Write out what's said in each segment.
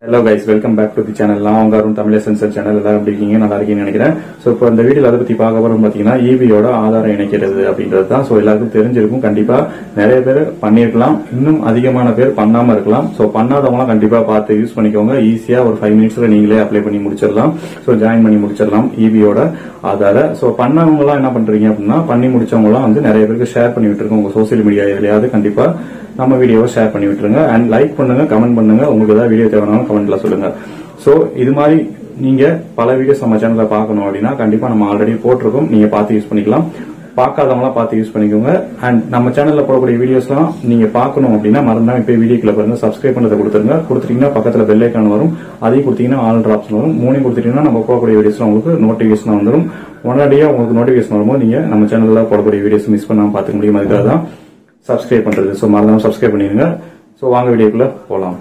hello guys welcome back to the channel நான் உங்க Arun Tamil sensor channel எல்லாரும் எப்படி இருக்கீங்க நல்லா இருக்கீங்கன்னு நினைக்கிறேன் ஸோ இப்போ இந்த வீடியோல அதை பத்தி பார்க்க போறோம் பாத்தீங்கன்னா ஈபியோட ஆதாரம் இணைக்கிறது அப்படின்றது தான் ஸோ எல்லாருக்கும் தெரிஞ்சிருக்கும் கண்டிப்பா நிறைய பேர் பண்ணிருக்கலாம் இன்னும் அதிகமான பேர் பண்ணாம இருக்கலாம் ஸோ பண்ணாதவங்களாம் கண்டிப்பா பார்த்து யூஸ் பண்ணிக்கோங்க ஈஸியா ஒரு ஃபைவ் மினிட்ஸ்ல நீங்களே அப்ளை பண்ணி முடிச்சிடலாம் ஸோ ஜாயின் பண்ணி முடிச்சிடலாம் ஈபியோட ஆதார ஸோ பண்ணவங்களாம் என்ன பண்றீங்க அப்படின்னா பண்ணி முடிச்சவங்களாம் வந்து நிறைய பேருக்கு ஷேர் பண்ணி விட்டுருக்கோம் உங்க சோசியல் மீடியா எதுலையாவது கண்டிப்பா நம்ம வீடியோவை ஷேர் பண்ணி விட்டுருங்க அண்ட் லைக் பண்ணுங்க கமெண்ட் பண்ணுங்க உங்களுக்கு ஏதாவது வீடியோ தேவைனாலும் கமெண்ட்ல சொல்லுங்க சோ இது மாதிரி நீங்க பல வீடியோஸ் நம்ம சேனல்ல பார்க்கணும் அப்படின்னா கண்டிப்பா நம்ம ஆல்ரெடி போட்டிருக்கோம் நீங்க பார்த்து யூஸ் பண்ணிக்கலாம் பார்க்காதவங்களாம் பார்த்து யூஸ் பண்ணிக்கோங்க அண்ட் நம்ம சேனல்ல போடக்கூடிய வீடியோஸ்லாம் நீங்க பார்க்கணும் அப்படின்னா மறந்தாம இப்போ வீடியோக்குள்ள பாருங்க சப்ஸ்கிரைப் பண்ணதை கொடுத்துருங்க கொடுத்துட்டீங்கன்னா பக்கத்துல பெல் ஐக்கான் வரும் அதையும் கொடுத்தீங்கன்னா ஆல் டிராப்ஸ் வரும் மூணையும் கொடுத்துட்டீங்கன்னா நம்ம போடக்கூடிய வீடியோஸ்ல உங்களுக்கு நோட்டிபிகேஷன் வந்துடும் உடனடியாக உங்களுக்கு நோட்டிபிகேஷன் வரும்போது நீங்க நம்ம சேனல்ல போடக்கூடிய வீடியோஸ் மிஸ் பண்ணாம பார்த்துக்க முடியும் அதுக்காக தான் சப்ஸ்கிரைப் பண்றது ஸோ மறந்தாம சப்ஸ்கிரைப் பண்ணிடுங்க ஸோ வாங்க வீடியோக்குள்ள போகலாம்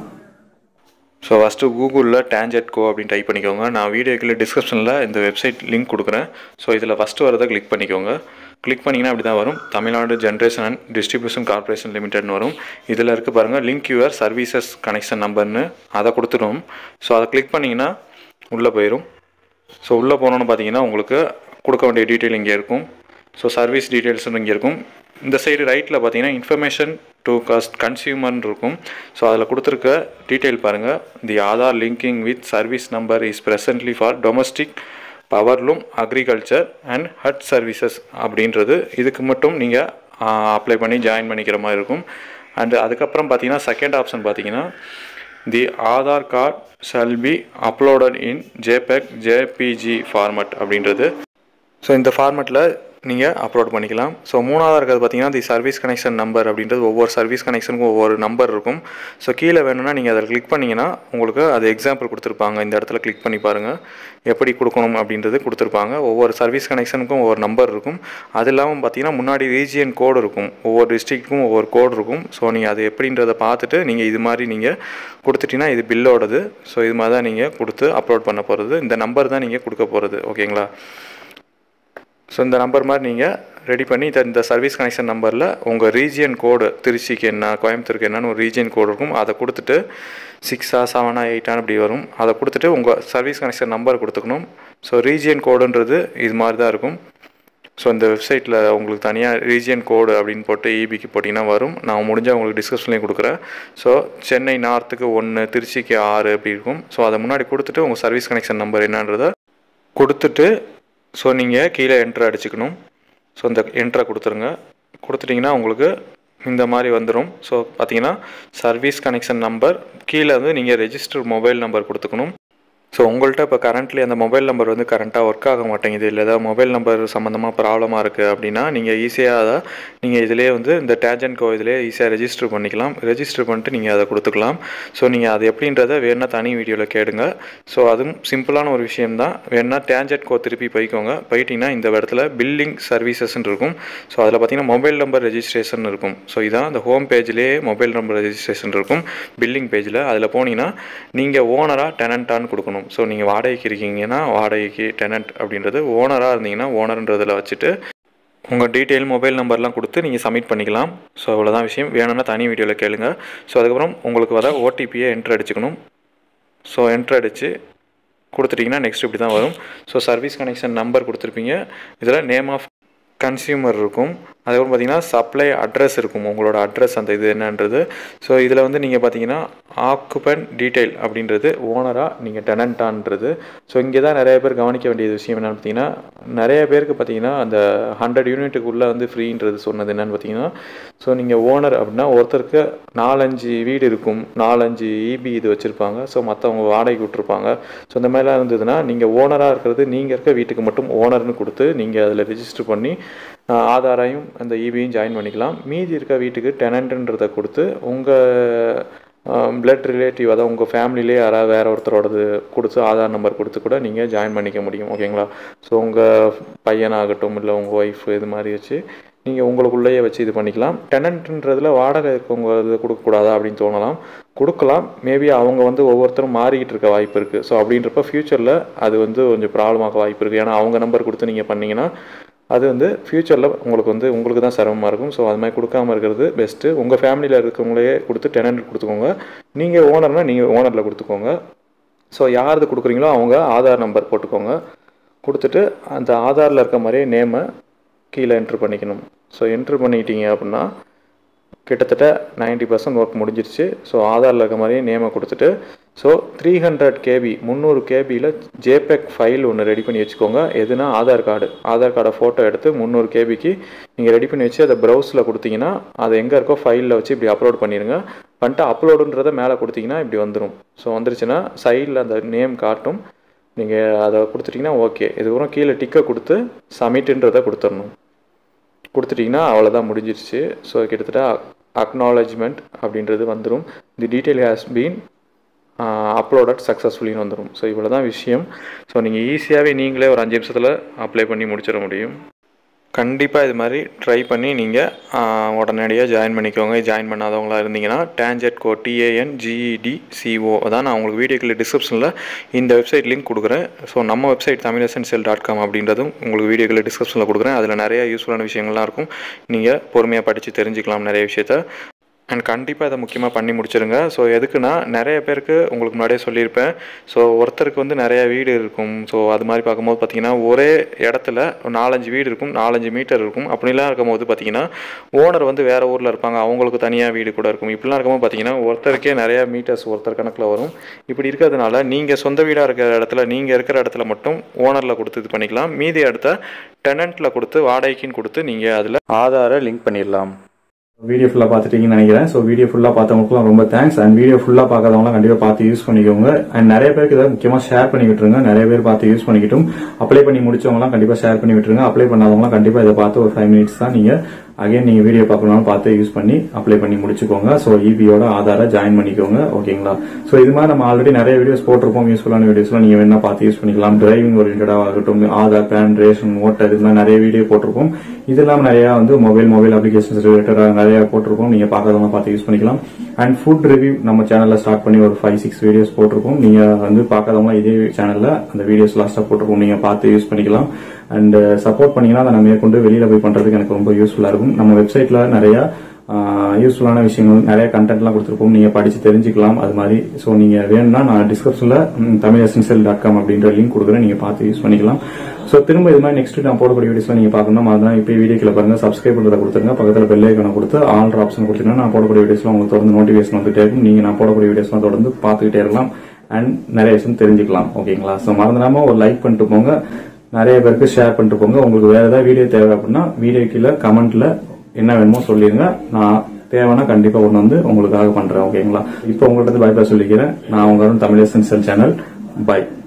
ஸோ ஃபஸ்ட்டு கூகுளில் டேஞ்சட் கோ அப்படின்னு டைப் பண்ணிக்கோங்க நான் வீடியோக்குள்ள டிஸ்கிரிப்ஷனில் இந்த வெப்சைட் லிங்க் கொடுக்குறேன் ஸோ இதில் ஃபஸ்ட்டு வரதை கிளிக் பண்ணிக்கோங்க கிளிக் பண்ணிங்கன்னா அப்படி தான் வரும் Tamil Nadu generation and distribution corporation லிமிடெட்னு வரும் இதில் இருக்க பாருங்கள் லிங்க் யுவர் சர்வீசஸ் கனெக்ஷன் நம்பர்னு அதை கொடுத்துடும் ஸோ அதை கிளிக் பண்ணிங்கன்னா உள்ளே போயிடும் ஸோ உள்ளே போனோன்னு பார்த்தீங்கன்னா உங்களுக்கு கொடுக்க வேண்டிய டீட்டெயில் இங்கே இருக்கும் ஸோ சர்வீஸ் டீட்டெயில்ஸ்னு இங்கே இருக்கும் இந்த சைடு ரைட்டில் பார்த்தீங்கன்னா இன்ஃபர்மேஷன் டு கஸ்ட் கன்சியூமர்னு இருக்கும் ஸோ அதில் கொடுத்துருக்க டீட்டெயில் பாருங்கள் the Aadhaar linking with service number is presently for domestic powerloom agriculture and hut services அப்படின்றது இதுக்கு மட்டும் நீங்கள் அப்ளை பண்ணி ஜாயின் பண்ணிக்கிற மாதிரி இருக்கும் அண்ட் அதுக்கப்புறம் பார்த்தீங்கன்னா செகண்ட் ஆப்ஷன் பார்த்தீங்கன்னா the Aadhaar card shall be uploaded in JPEG JPG format அப்படின்றது ஸோ இந்த ஃபார்மெட்டில் நீங்கள் அப்லோட் பண்ணிக்கலாம் ஸோ மூணாவது இருக்கிறது பார்த்தீங்கன்னா தி சர்வீஸ் கனெக்ஷன் நம்பர் அப்படின்றது ஒவ்வொரு சர்வீஸ் கனெக்ஷனுக்கும் ஒவ்வொரு நம்பர் இருக்கும் ஸோ கீழே வேணும்னா நீங்கள் அதில் கிளிக் பண்ணிங்கன்னா உங்களுக்கு அது எக்ஸாம்பிள் கொடுத்துருப்பாங்க இந்த இடத்துல கிளிக் பண்ணி பாருங்கள் எப்படி கொடுக்கணும் அப்படின்றது கொடுத்துருப்பாங்க ஒவ்வொரு சர்வீஸ் கனெக்ஷனுக்கும் ஒவ்வொரு நம்பர் இருக்கும் அது இல்லாமல் பார்த்தீங்கன்னா முன்னாடி ரீஜியன் கோடு இருக்கும் ஒவ்வொரு டிஸ்ட்ரிக்ட்டுக்கும் ஒவ்வொரு கோடு இருக்கும் ஸோ நீங்கள் அது எப்படின்றத பார்த்துட்டு நீங்கள் இது மாதிரி நீங்கள் கொடுத்துட்டீங்கன்னா இது பில்லோடது ஸோ இது மாதிரி தான் நீங்கள் கொடுத்து அப்லோட் பண்ண போகிறது இந்த நம்பர் தான் நீங்கள் கொடுக்க போகிறது ஓகேங்களா ஸோ இந்த நம்பர் மாதிரி நீங்கள் ரெடி பண்ணி இந்த இந்த சர்வீஸ் கனெக்ஷன் நம்பரில் உங்கள் ரீஜியன் கோடு திருச்சிக்கு என்ன கோயம்புத்தூருக்கு என்னன்னு ஒரு ரீஜியன் கோடு இருக்கும் அதை கொடுத்துட்டு சிக்ஸா செவனா எயிட்டான்னு இப்படி வரும் அதை கொடுத்துட்டு உங்கள் சர்வீஸ் கனெக்ஷன் நம்பர் கொடுத்துக்கணும் ஸோ ரீஜியன் கோடுன்றது இது மாதிரி தான் இருக்கும் ஸோ இந்த வெப்சைட்டில் உங்களுக்கு தனியாக ரீஜியன் கோடு அப்படின்னு போட்டு இபிக்கு போட்டிங்கன்னா வரும் நான் முடிஞ்சால் உங்களுக்கு டிஸ்கிரிப்ஷன்லேயும் கொடுக்குறேன் ஸோ சென்னை நார்த்துக்கு ஒன்று திருச்சிக்கு ஆறு அப்படி இருக்கும் ஸோ அதை முன்னாடி கொடுத்துட்டு உங்கள் சர்வீஸ் கனெக்ஷன் நம்பர் என்னன்றதை கொடுத்துட்டு ஸோ நீங்கள் கீழே என்ட்ரு அடிச்சுக்கணும் ஸோ இந்த என்ட்ரை கொடுத்துருங்க கொடுத்துட்டிங்கன்னா உங்களுக்கு இந்த மாதிரி வந்துடும் ஸோ பார்த்தீங்கன்னா சர்வீஸ் கனெக்ஷன் நம்பர் கீழே வந்து நீங்கள் ரெஜிஸ்டர் மொபைல் நம்பர் கொடுத்துக்கணும் ஸோ உங்கள்கிட்ட இப்போ கரண்ட்லி அந்த மொபைல் நம்பர் வந்து கரண்ட்டாக ஒர்க் ஆக மாட்டேங்குது இல்லை ஏதாவது மொபைல் நம்பர் சம்மந்தமாக ப்ராப்ளமாக இருக்குது அப்படின்னா நீங்கள் ஈஸியாக அதை நீங்கள் இதிலே வந்து இந்த டேஜன் கோ இதிலே ஈஸியாக ரெஜிஸ்டர் பண்ணிக்கலாம் ரெஜிஸ்டர் பண்ணிட்டு நீங்கள் அதை கொடுத்துக்கலாம் ஸோ நீங்கள் அது எப்படின்றத வேணால் தனி வீடியோவில் கேடுங்க ஸோ அதுவும் சிம்பிளான ஒரு விஷயம் தான் வேணா டேஞ்சட் கோ திருப்பி போய்க்கோங்க போயிட்டீங்கன்னா இந்த இடத்துல பில்லிங் சர்வீசஸ்ன்னு இருக்கும் ஸோ அதில் பார்த்தீங்கன்னா மொபைல் நம்பர் ரெஜிஸ்ட்ரேஷன் இருக்கும் ஸோ இதான் அந்த ஹோம் பேஜ்லேயே மொபைல் நம்பர் ரெஜிஸ்ட்ரேஷன் இருக்கும் பில்லிங் பேஜில் அதில் போனீங்கன்னா நீங்கள் ஓனராக டெனண்ட்டான்னு கொடுக்கணும் ஸோ நீங்கள் வாடகைக்கு இருக்கீங்கன்னா வாடகைக்கு டெனண்ட் அப்படின்றது ஓனராக இருந்தீங்கன்னா ஓனர்ன்றதில் வச்சுட்டு உங்கள் டீட்டெயில் மொபைல் நம்பர்லாம் கொடுத்து நீங்கள் சப்மிட் பண்ணிக்கலாம் ஸோ அவ்வளோதான் விஷயம் வேணும்னா தனி வீடியோவில் கேளுங்க ஸோ அதுக்கப்புறம் உங்களுக்கு வர ஓடிபியை என்ட்ரு அடிச்சுக்கணும் ஸோ என்ட்ரு அடித்து கொடுத்துட்டிங்கன்னா நெக்ஸ்ட் இப்படி தான் வரும் ஸோ சர்வீஸ் கனெக்ஷன் நம்பர் கொடுத்துருப்பீங்க இதில் நேம் ஆஃப் கன்சியூமர் இருக்கும் அதுக்கப்புறம் பார்த்தீங்கன்னா சப்ளை அட்ரஸ் இருக்கும் உங்களோட அட்ரஸ் அந்த இது என்னன்றது ஸோ இதில் வந்து நீங்கள் பார்த்தீங்கன்னா ஆக்குபென்ட் டீட்டெயில் அப்படின்றது ஓனராக நீங்கள் டெனண்ட்டான்றது ஸோ இங்கே தான் நிறைய பேர் கவனிக்க வேண்டிய விஷயம் என்னென்னு பார்த்தீங்கன்னா நிறைய பேருக்கு பார்த்தீங்கன்னா அந்த ஹண்ட்ரட் யூனிட்டுக்குள்ளே வந்து ஃப்ரீன்றது சொன்னது என்னென்னு பார்த்தீங்கன்னா ஸோ நீங்கள் ஓனர் அப்படின்னா ஒருத்தருக்கு நாலஞ்சு வீடு இருக்கும் நாலஞ்சு இபி இது வச்சுருப்பாங்க ஸோ மற்றவங்க வாடகைக்கு விட்ருப்பாங்க ஸோ இந்த மாதிரிலாம் இருந்ததுன்னா நீங்கள் ஓனராக இருக்கிறது நீங்கள் இருக்க வீட்டுக்கு மட்டும் ஓனர்னு கொடுத்து நீங்கள் அதில் ரெஜிஸ்டர் பண்ணி ஆதாரையும் அந்த இபியும் ஜாயின் பண்ணிக்கலாம் மீதி இருக்க வீட்டுக்கு டெனண்ட்டுன்றதை கொடுத்து உங்கள் பிளட் ரிலேட்டிவ் அதாவது உங்கள் ஃபேமிலியிலே யாராவது வேறு ஒருத்தரோடது கொடுத்து ஆதார் நம்பர் கொடுத்து கூட நீங்கள் ஜாயின் பண்ணிக்க முடியும் ஓகேங்களா ஸோ உங்கள் பையனாகட்டும் இல்லை உங்கள் ஒய்ஃப் இது மாதிரி வச்சு நீங்கள் உங்களுக்குள்ளேயே வச்சு இது பண்ணிக்கலாம் டெனண்ட்ன்றதில் வாடகை இருக்கவங்க இது கொடுக்கக்கூடாதா அப்படின்னு தோணலாம் கொடுக்கலாம் மேபி அவங்க வந்து ஒவ்வொருத்தரும் மாறிக்கிட்டு இருக்க வாய்ப்பு இருக்குது ஸோ அப்படின்றப்ப ஃப்யூச்சரில் அது வந்து கொஞ்சம் ப்ராப்ளமாக வாய்ப்பு இருக்குது ஏன்னா அவங்க நம்பர் கொடுத்து நீங்கள் பண்ணிங்கன்னா அது வந்து ஃப்யூச்சரில் உங்களுக்கு வந்து உங்களுக்கு தான் சிரமமாக இருக்கும் ஸோ அது மாதிரி கொடுக்காம இருக்கிறது பெஸ்ட்டு உங்கள் ஃபேமிலியில் இருக்கவங்களே கொடுத்து டெனண்ட் கொடுத்துக்கோங்க நீங்கள் ஓனர்னால் நீங்கள் ஓனரில் கொடுத்துக்கோங்க ஸோ யாரது கொடுக்குறீங்களோ அவங்க ஆதார் நம்பர் போட்டுக்கோங்க கொடுத்துட்டு அந்த ஆதாரில் இருக்க மாதிரியே நேமை கீழே என்ட்ரு பண்ணிக்கணும் ஸோ என்ட்ரு பண்ணிக்கிட்டீங்க அப்படின்னா கிட்டத்தட்ட 90% பர்சன்ட் ஒர்க் முடிஞ்சிருச்சு ஸோ ஆதாரில் இருக்க மாதிரியே நேமை கொடுத்துட்டு ஸோ த்ரீ ஹண்ட்ரட் கேபி முந்நூறு கேபியில் ஜேபெக் ஃபைல் ஒன்று ரெடி பண்ணி வச்சுக்கோங்க எதுனா ஆதார் கார்டு ஆதார் கார்டை ஃபோட்டோ எடுத்து முந்நூறு கேபிக்கு நீங்கள் ரெடி பண்ணி வச்சு அதை ப்ரௌஸில் கொடுத்தீங்கன்னா அது எங்கே இருக்கோ ஃபைலில் வச்சு இப்படி அப்லோட் பண்ணிடுங்க பண்ணிட்டு அப்லோடுன்றதை மேலே கொடுத்தீங்கன்னா இப்படி வந்துடும் ஸோ வந்துருச்சுன்னா சைடில் அந்த நேம் காட்டும் நீங்கள் அதை கொடுத்துட்டிங்கன்னா ஓகே இதுக்கப்புறம் கீழே டிக்கை கொடுத்து சப்மிட்டுன்றதை கொடுத்துடணும் கொடுத்துட்டிங்கன்னா அவ்வளோதான் முடிஞ்சிருச்சு ஸோ கிட்டத்தட்ட அக்னாலஜ்மெண்ட் அப்படின்றது வந்துடும் the detail has been uploaded சக்ஸஸ்ஃபுல்லின்னு வந்துடும் ஸோ இவ்வளோ தான் விஷயம் ஸோ நீங்கள் ஈஸியாகவே நீங்களே ஒரு அஞ்சு நிமிஷத்தில் அப்ளை பண்ணி முடிச்சிட முடியும் கண்டிப்பாக இது மாதிரி ட்ரை பண்ணி நீங்கள் உடனடியாக ஜாயின் பண்ணிக்கோங்க ஜாயின் பண்ணாதவங்களா இருந்தீங்கன்னா டேஞ்சட் கோ டிஏஎன் ஜிஇடி சிஓ அதான் நான் உங்களுக்கு வீடியோக்குள்ள டிஸ்கிரிப்ஷனில் இந்த வெப்சைட் லிங்க் கொடுக்குறேன் ஸோ நம்ம website Tamil essential dot com அப்படின்றதும் உங்களுக்கு வீடியோக்குள்ள டிஸ்கிரிப்ஷனில் கொடுக்குறேன் அதில் நிறைய யூஸ்ஃபுல்லான விஷயங்கள்லாம் இருக்கும் நீங்கள் பொறுமையாக படித்து தெரிஞ்சுக்கலாம் நிறைய விஷயத்த அண்ட் கண்டிப்பாக இதை முக்கியமாக பண்ணி முடிச்சிருங்க ஸோ எதுக்குன்னா நிறைய பேருக்கு உங்களுக்கு முன்னாடியே சொல்லியிருப்பேன் ஸோ ஒருத்தருக்கு வந்து நிறைய வீடு இருக்கும் ஸோ அது மாதிரி பார்க்கும்போது பார்த்தீங்கன்னா ஒரே இடத்துல ஒரு நாலஞ்சு வீடு இருக்கும் நாலஞ்சு மீட்டர் இருக்கும் அப்படிலாம் இருக்கும்போது பார்த்தீங்கன்னா ஓனர் வந்து வேறு ஊரில் இருப்பாங்க அவங்களுக்கு தனியாக வீடு கூட இருக்கும் இப்படிலாம் இருக்கும்போது பார்த்தீங்கன்னா ஒருத்தருக்கே நிறைய மீட்டர்ஸ் ஒருத்தர் கணக்கில் வரும் இப்படி இருக்கிறதுனால நீங்கள் சொந்த வீடாக இருக்கிற இடத்துல நீங்கள் இருக்கிற இடத்துல மட்டும் ஓனரில் கொடுத்து இது பண்ணிக்கலாம் மீதி இடத்த டெனண்ட்டில் கொடுத்து வாடகைக்குன்னு கொடுத்து நீங்கள் அதில் ஆதாரை லிங்க் பண்ணிடலாம் வீடியோ ஃபுல்லாக பார்த்துட்டீங்கன்னு நினைக்கிறேன் ஸோ வீடியோ ஃபுல்லாக பார்த்தவங்களுக்குலாம் ரொம்ப தேங்க்ஸ் அண்ட் வீடியோ ஃபுல்லாக பார்க்காதவங்களாம் கண்டிப்பாக பார்த்து யூஸ் பண்ணிக்கோங்க அண்ட் நிறைய பேருக்கு இதை முக்கியமாக ஷேர் பண்ணி விட்டுருங்க நிறைய பேர் பார்த்து யூஸ் பண்ணிக்கிட்டும் அப்ளை பண்ணி முடிச்சவங்களாம் கண்டிப்பாக ஷேர் பண்ணி விட்டுருங்க அப்ளை பண்ணாதவங்களாம் கண்டிப்பாக இதை பார்த்து ஒரு ஃபைவ் மினிட்ஸ் தான் நீங்கள் அகைன் நீங்கள் வீடியோ பார்க்கணும்னு பார்த்து யூஸ் பண்ணி அப்ளை பண்ணி முடிச்சுக்கோங்க ஸோ இபியோட ஆதாரை ஜாயின் பண்ணிக்கோங்க ஓகேங்களா ஸோ இது மாதிரி நம்ம ஆல்ரெடி நிறைய வீடியோஸ் போட்டிருப்போம் யூஸ்ஃபுல்லான வீடியோஸ்லாம் நீங்கள் வேணா பார்த்து யூஸ் பண்ணிக்கலாம் டிரைவிங் ஓரியன்டாக ஆகட்டும் ஆதார் பேன் ரேஷன் ஓட்டர் இது மாதிரி நிறைய வீடியோ போட்டிருப்போம் இது இல்லாமல் நிறைய வந்து மொபைல் மொபைல் அப்ளிகேஷன்ஸ் ரிலேட்டடாக நிறைய போட்டிருப்போம் நீங்கள் பார்க்காதவங்க பார்த்து யூஸ் பண்ணிக்கலாம் அண்ட் ஃபுட் ரிவ்யூ நம்ம சேனலில் ஸ்டார்ட் பண்ணி ஒரு ஃபைவ் சிக்ஸ் வீடியோஸ் போட்டிருக்கோம் நீங்கள் வந்து பார்க்காதவங்க இதே சேனலில் அந்த வீடியோஸ் லாஸ்ட்டாக போட்டிருக்கோம் நீங்கள் பார்த்து யூஸ் பண்ணிக்கலாம் அண்ட் சப்போர்ட் பண்ணீங்கன்னா அதை நான் மேற்கொண்டு வெளியில் போய் பண்ணுறதுக்கு எனக்கு ரொம்ப யூஸ்ஃபுல்லாக இருக்கும் நம்ம வெப்சைட்டில் நிறைய யூஸ்ஃபுல்லான விஷயங்கள் நிறைய கண்டென்ட்லாம் கொடுத்துருப்போம் நீங்கள் படித்து தெரிஞ்சுக்கலாம் அது மாதிரி ஸோ நீங்கள் வேணும்னா நான் டிஸ்கிரிப்ஷனில் தமிழ் எசென்சியல் டாட் காம் அப்படின்ற லிங்க் கொடுக்குறேன் நீங்கள் பார்த்து யூஸ் பண்ணிக்கலாம் ஸோ திரும்ப இது மாதிரி நெக்ஸ்ட் நான் போடக்கூடிய வீடியோஸ்லாம் நீங்கள் பார்க்கணும் அதான் இப்போ வீடியோ கீழே பாருங்க சப்ஸ்கிரைப் பண்ணுறதை கொடுத்துருங்க பக்கத்தில் பெல் ஐக்கனை கொடுத்து ஆல் ஆப்ஷன் கொடுத்தீங்கன்னா நான் போடக்கூடிய வீடியோஸ்லாம் உங்களுக்கு தொடர்ந்து நோட்டிஃபிகேஷன் வந்துட்டே இருக்கும் நீங்கள் நான் போடக்கூடிய வீடியோஸ்லாம் தொடர்ந்து பார்த்துக்கிட்டே இருக்கலாம் அண்ட் நிறைய விஷயம் தெரிஞ்சுக்கலாம் ஓகேங்களா ஸோ மறந்துடாம ஒரு லைக் பண்ணிட்டு போங்க நிறைய பேருக்கு ஷேர் பண்ணிட்டு போங்க உங்களுக்கு வேற ஏதாவது வீடியோ தேவை அப்படின்னா வீடியோ கீழே கமெண்ட்ல என்ன வேணுமோ சொல்லிருங்க நான் தேவைன்னா கண்டிப்பா ஒன்று வந்து உங்களுக்காக பண்றேன் ஓகேங்களா இப்போ உங்கள்கிட்ட பை பை சொல்லிக்கிறேன் நான் உங்களோட தமிழ் எசென்சியல் சேனல் பை